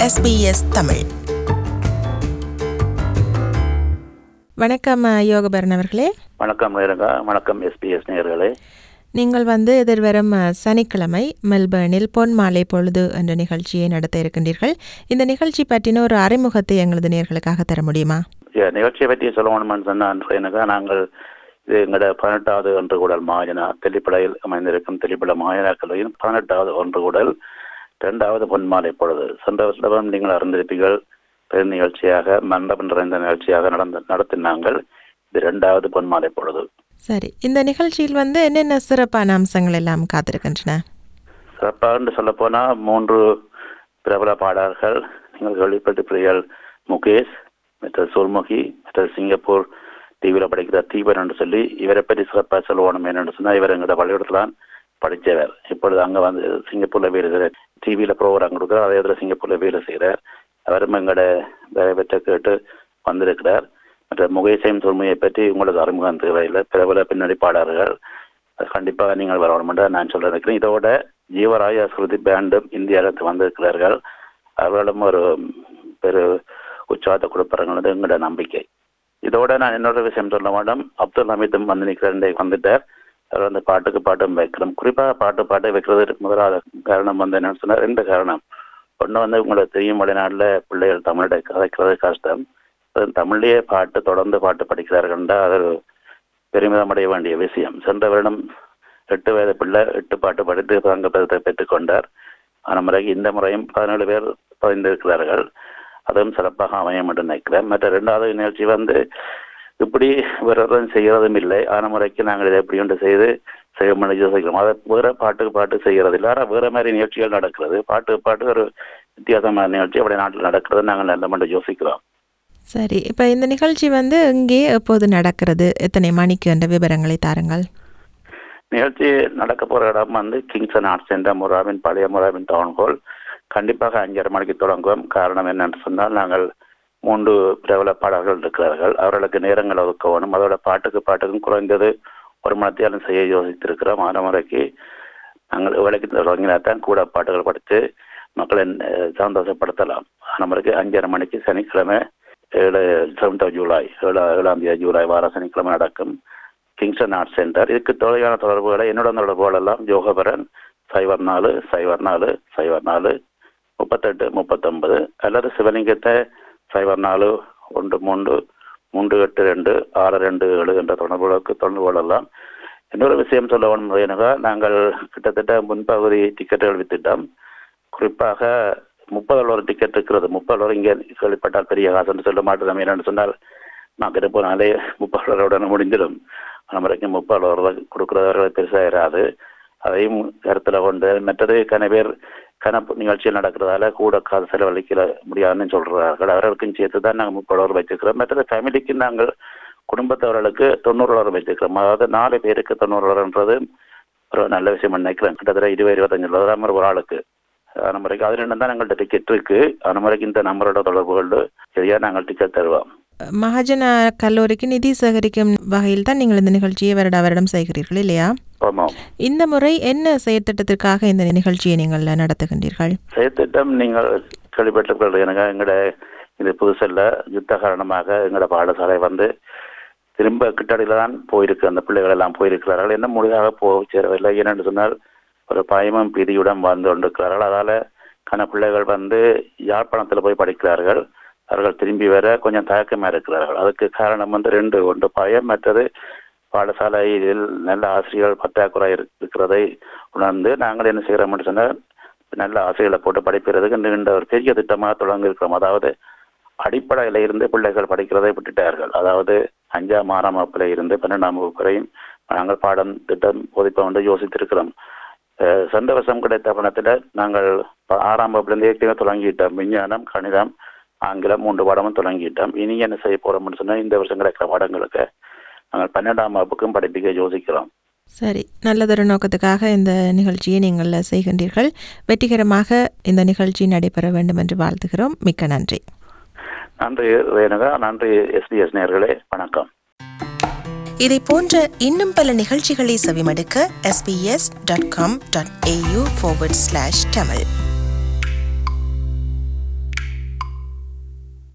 SBS Tamil வணக்கம் அஹ், யோகபரன் அவர்களே வணக்கம் ரேணுகா வணக்கம் எஸ்பிஎஸ் நேயர்களே நீங்கள் வந்து எதிர்வரும் அஹ், சனிக்கிழமை மெல்பர்னில் பொன் மாலை பொழுது என்ற நிகழ்ச்சியை நடத்த இருக்கின்றீர்கள் இந்த நிகழ்ச்சி பற்றின ஒரு அறிமுகத்தை எங்களது நேர்களுக்காக தர முடியுமா Yeah, நிகழ்ச்சியை பற்றி சொல்லணும்னு சொன்னால் ரேணுகா நாங்கள் இது எங்களோட பதினெட்டாவது ஒன்று கூடல் மாயனா தெல்லிப்படையில் அமைந்திருக்கும் தெல்லிப்பட மாயனா கல்லூரியின் பதினெட்டாவது ஒன்று கூடல் இரண்டாவது பொன்மாலை பொழுது சென்ற வருடம் நீங்கள் அறிந்திருப்பீர்கள் பெரும் நிகழ்ச்சியாக மண்டபம் நிறைந்த நிகழ்ச்சியாக நடந்த நடத்தினாங்கள் இது இரண்டாவது பொன்மாலை பொழுது சரி இந்த நிகழ்ச்சியில் வந்து என்னென்ன சிறப்பான அம்சங்கள் எல்லாம் காத்திருக்கின்றன சிறப்பாக என்று சொல்லப்போனால் மூன்று பிரபல பாடகர்கள் நீங்கள் கேள்விப்பட்டிருப்பீர்கள் முகேஷ் மற்ற சூர்முகி மற்ற சிங்கப்பூர் டிவியில் படிக்கிற தீபன் என்று சொல்லி இவரை பற்றி சிறப்பாக சொல்லணும் என்னென்னு சொன்னால் இவர் எங்களோட பள்ளிக்கூடத்தில் படித்தவர் இப்பொழுது அங்கே வந்து சிங்கப்பூரில் வேலை செய்கிறார் டிவியில் ப்ரோக்ராம் கொடுக்குறார் அதே இதில் சிங்கப்பூரில் வேலை செய்கிறார் அவரும் எங்களோட வேலை பெற்ற கேட்டு வந்திருக்கிறார் மற்ற முகேஷையும் சூர்மையை பற்றி உங்களுக்கு அறிமுகம் தேவையில்லை பிரபல பின்னணி பாடகர்கள் கண்டிப்பாக நீங்கள் வரணும் என்று நான் சொல்ல இருக்கிறேன் இதோட ஜீவராய ஸ்ருதி பேண்டும் இந்தியாவுக்கு வந்திருக்கிறார்கள் அவர்களும் ஒரு பெரு உற்சாகத்தை கொடுப்பார்கள் எங்களோட நம்பிக்கை இதோட நான் இன்னொரு விஷயம் சொல்ல வேண்டும் அப்துல் ஹமீதும் வந்து நிற்கிறேன் வந்துட்டார் அவர் வந்து பாட்டுக்கு பாட்டும் வைக்கிறோம் குறிப்பாக பாட்டு பாட்டு வைக்கிறது முதலாவது காரணம் வந்து என்னன்னு சொன்னால் ரெண்டு காரணம் ஒன்று வந்து உங்களுக்கு தெரியும் வெளிநாட்டில் பிள்ளைகள் தமிழை கதைக்கிறது கஷ்டம் அது தமிழ்லேயே பாட்டு தொடர்ந்து பாட்டு படிக்கிறார்கள்டா அது ஒரு பெருமிதம் அடைய வேண்டிய விஷயம் சென்ற வருடம் எட்டு வயது பிள்ளை எட்டு பாட்டு படித்து தங்க பதத்தை பெற்றுக்கொண்டார் அந்த முறைக்கு இந்த முறையும் பதினேழு பேர் பதிந்திருக்கிறார்கள் அதுவும் சிறப்பாக அமையும் என்று நினைக்கிறேன் மற்ற ரெண்டாவது நிகழ்ச்சி வந்து இப்படி வேறொருவரும் செய்கிறதும் இல்லை ஆன முறைக்கு நாங்கள் இதை எப்படி ஒன்று செய்து செய்ய முடிஞ்சு யோசிக்கிறோம் அதை வேற பாட்டுக்கு பாட்டு செய்கிறது இல்லை ஆனால் வேற மாதிரி நிகழ்ச்சிகள் நடக்கிறது பாட்டுக்கு பாட்டு ஒரு வித்தியாசமான நிகழ்ச்சி அப்படி நாட்டில் நடக்கிறது நாங்கள் நல்ல மட்டும் யோசிக்கிறோம் சரி இப்போ இந்த நிகழ்ச்சி வந்து இங்கே எப்போது நடக்கிறது எத்தனை மணிக்கு என்ற விவரங்களை தாருங்கள் நிகழ்ச்சி நடக்க போகிற இடம் வந்து கிங்ஸன் ஆர்ட்ஸ் சென்டர் முராவின் பழைய முராவின் டவுன் ஹால் கண்டிப்பாக அஞ்சரை மணிக்கு தொடங்குவோம் காரணம் என்னன்னு சொன்னால் நாங்கள் மூன்று பிரபல பாடல்கள் இருக்கிறார்கள் அவர்களுக்கு நேரங்கள் ஒதுக்க வேணும் அதோட பாட்டுக்கு பாட்டுக்கும் குறைந்தது ஒரு மணத்தையாலும் செய்ய யோசித்திருக்கிறோம் ஆன முறைக்கு நாங்கள் வேலைக்கு தொடங்கினா தான் கூட பாட்டுகள் படித்து மக்களை அஹ், சந்தோஷப்படுத்தலாம் ஆன முறைக்கு அஞ்சரை மணிக்கு சனிக்கிழமை ஏழு செவன்த் ஜூலை ஏழு ஏழாம் தேதி ஜூலை வார சனிக்கிழமை நடக்கும் கிங்ஸ்டன் ஆர்ட் சென்டர் இதுக்கு தொலைவான தொடர்புகளை என்னோட தொடர்புகள் எல்லாம் யோகபரன் சைபர் நாலு சைபர் நாலு சைபர் நாலு முப்பத்தெட்டு முப்பத்தொன்பது அல்லது சிவலிங்கத்தை சைபர் நாலு ஒன்று மூன்று மூன்று எட்டு ரெண்டு ஆறு ரெண்டு ஏழு என்ற தொடர்புகளுக்கு தொடர்பு கொள்ளலாம் இன்னொரு விஷயம் சொல்ல வேணும் ரேணுகா நாங்கள் கிட்டத்தட்ட முன்பகுதி டிக்கெட்டுகள் வித்துட்டோம் குறிப்பாக முப்பது ஒரு டிக்கெட் இருக்கிறது முப்பது ரூபா இங்கே கேள்விப்பட்டால் பெரிய காசுன்னு சொல்ல மாட்டேன் என்னன்னு சொன்னால் நான் கிட்ட போனாலே முப்பது ரூபாய் முடிஞ்சிடும் அந்த முறைக்கு முப்பது ரூபா கொடுக்குறவர்கள் பெருசாக இராது அதையும் கருத்தில் கொண்டு மற்றது கன பேர் கணப்பு நிகழ்ச்சியில் நடக்கிறதால கூட காசு செலவழிக்க முடியாதுன்னு சொல்கிறார்கள் அவர்களுக்கும் சேர்த்து தான் நாங்கள் முப்பது ரூபா வச்சுக்கிறோம் மற்றது ஃபேமிலிக்கு நாங்கள் குடும்பத்தவர்களுக்கு தொண்ணூறு ரூபா வச்சுக்கிறோம் அதாவது நாலு பேருக்கு தொண்ணூறு ரூபான்றது ஒரு நல்ல விஷயம் நினைக்கிறேன் கிட்டத்தட்ட இருபது இருபத்தஞ்சு ரூபா தான் ஒரு ஆளுக்கு அந்த முறைக்கு அது ரெண்டு தான் எங்கள்கிட்ட டிக்கெட் இருக்கு அந்த முறைக்கு இந்த நம்பரோட தொடர்பு கொண்டு சரியா நாங்கள் டிக்கெட் தருவோம் மகாஜன கல்லூரிக்கு நிதி சேகரிக்கும் வகையில் தான் நீங்கள் இந்த நிகழ்ச்சியை வருட வருடம் செய்கிறீர்கள் இல்லையா ஆமாம் இந்த முறை என்ன செயற்திட்டத்திற்காக இந்த நிகழ்ச்சியை நீங்கள் நடத்துகின்றீர்கள் செயற்திட்டம் நீங்கள் கேள்விப்பட்டிருக்கிறது எனக்கு எங்களோட இது புதுசல்ல யுத்த காரணமாக எங்களோட பாடசாலை வந்து திரும்ப கிட்டடியில் தான் போயிருக்கு அந்த பிள்ளைகள் எல்லாம் போயிருக்கிறார்கள் என்ன முழுதாக போய் சேரவில்லை ஏனென்று சொன்னால் ஒரு பயமும் பீதியுடன் வாழ்ந்து கொண்டிருக்கிறார்கள் அதால கன பிள்ளைகள் வந்து யாழ்ப்பாணத்தில் போய் படிக்கிறார்கள் அவர்கள் திரும்பி வர கொஞ்சம் தயக்கமாக இருக்கிறார்கள் அதுக்கு காரணம் வந்து ரெண்டு ஒன்று பயம் மற்றது பாடசாலையில் நல்ல ஆசிரியர்கள் பற்றாக்குறை இருக்கிறதை உணர்ந்து நாங்கள் என்ன செய்கிறோம்னு சொன்னால் நல்ல ஆசிரியர்களை போட்டு படிப்பதற்கு நீண்ட ஒரு பெரிய திட்டமாக தொடங்கி இருக்கிறோம் அதாவது அடிப்படையில இருந்து பிள்ளைகள் படிக்கிறதை விட்டுட்டார்கள் அதாவது அஞ்சாம் ஆறாம் வகுப்புல இருந்து பன்னெண்டாம் வகுப்பு வரையும் நாங்கள் பாடம் திட்டம் போதிப்போம் என்று யோசித்திருக்கிறோம் அஹ் சென்ற வருஷம் கிடைத்த பணத்தில் நாங்கள் ப- ஆறாம் வகுப்புலேருந்து ஏற்கனவே தொடங்கிட்டோம் விஞ்ஞானம் கணிதம் ஆங்கிலம் மூன்று பாடமும் தொடங்கிட்டோம் இனி என்ன செய்ய போறோம்னு சொன்னால் இந்த வருஷம் கிடைக்கிற பாடங்களுக்கு நாங்கள் பன்னெண்டாம் வகுப்புக்கும் படிப்பிக்க யோசிக்கிறோம் சரி நல்லதொரு நோக்கத்துக்காக இந்த நிகழ்ச்சியை நீங்கள் செய்கின்றீர்கள் வெற்றிகரமாக இந்த நிகழ்ச்சி நடைபெற வேண்டும் என்று வாழ்த்துகிறோம் மிக்க நன்றி நன்றி ரேணுகா நன்றி எஸ்பிஎஸ் நேயர்களே வணக்கம் இதை போன்ற இன்னும் பல நிகழ்ச்சிகளை செவிமடுக்க sbs.com.au forward slash tamil